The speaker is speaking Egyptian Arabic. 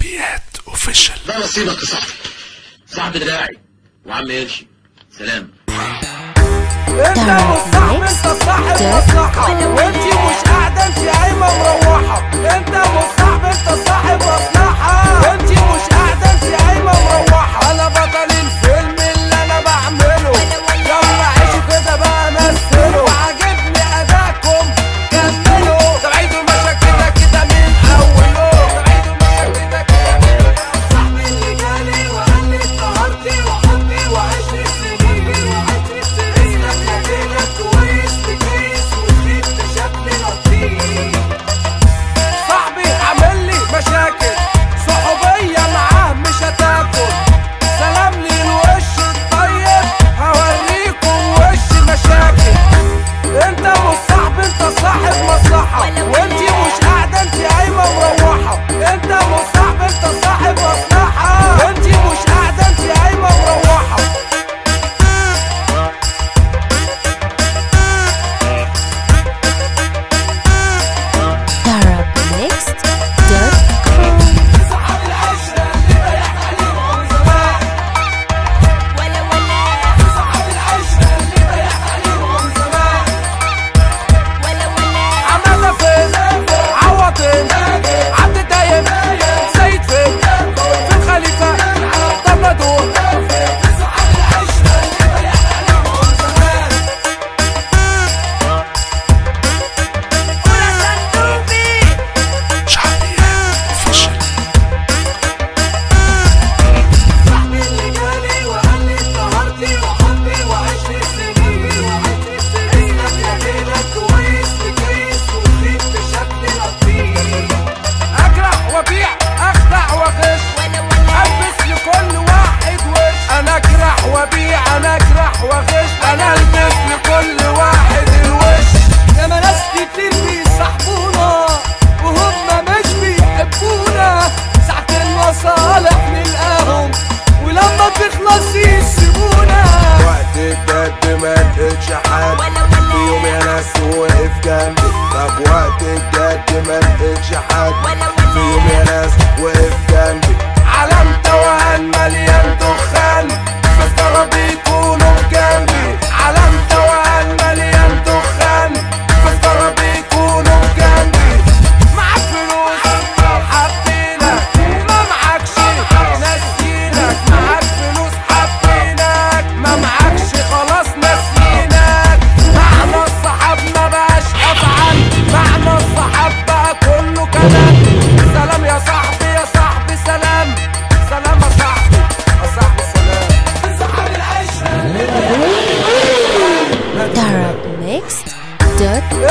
شعبيات اوفيشال ده نصيبك يا صاحبي صاحبي دراعي وعم قرشي سلام انت مش صاحب انت صاحب مصلحة وانتي مش قاعدة انتي قايمة مروحة انت مش صاحب انت صاحب مصلحة وانتي مش قاعدة انتي قايمة مروحة انا بطل الفيلم اللي انا بعمله يلا عيشوا كده بقى مثلوا وعاجبني اداءكم كملوا طب عيدوا المشهد كده كده من اوله طب عيدوا المشهد كده كده من اوله صاحبي اللي جالي وقال لي سهرتي وحبي وعشر سنين وعشر سنين اسلك يدينك كويس بكيس وجيت بشكل لطيف صاحبي عامل لي مشاكل صحوبية معاه مش هتاكل سلام لي الوش الطيب هوريكم وش مشاكل انت مش صاحب انت صاحب مصلحة وانتي مش قاعدة انتي قايمة مروحة انت مش صاحب انت صاحب مصلحة وانتي مش قاعدة انتي قايمة مروحة Arabmixed.com صاحب العشرة اللي ريحت عليهم من زمان ولا ولا صاحب العشرة اللي ريحت عليهم من زمان ولا ولا عمالة فين عوضين عبد دايم سيد فين في الخليفة طب دور صاحب العشرة اللي ريحت عليهم من زمان ولا صندوقي شعبيات اوفيشال صاحبي اللي جالي وقال لي سهرتي وحبي وعشر سنين وعشر سنين اسلك يدينك كويس بكيس وجيت بشكل لطيف اجرح وابيع اخدع واغش ولا ولا البس لكل واحد وش انا اجرح وابيع انا اجرح واغش انا البس لكل واحد الوش لما ناس كتير بيصاحبونا وهم مش بيحبونا ساعة المصالح نلقاهم ولما تخلص يسيبونا وقت الجد ما لقيتش حد ولا ولا في يوم يا ناس وقف جنبي طب وقت الجد ما لقيتش حد ولا في يوم ولا يا ناس وقف جنبي علم توهان مليان دخان فالترى بيكونوا جنبي علم توهان مليان دخان فالترى بيكونوا جنبي معاك فلوس حبينك ما معكش نسينك معاك فلوس حبينك ما معكش خلاص نسينك معنى الصحاب ما بقاش افعال معنى الصحاب بقى كله كلام سلام يا صاحبي يا صاحبي سلام سلام يا صاحبي يا صاحبي سلام صاحب العشرة Arabmixed.com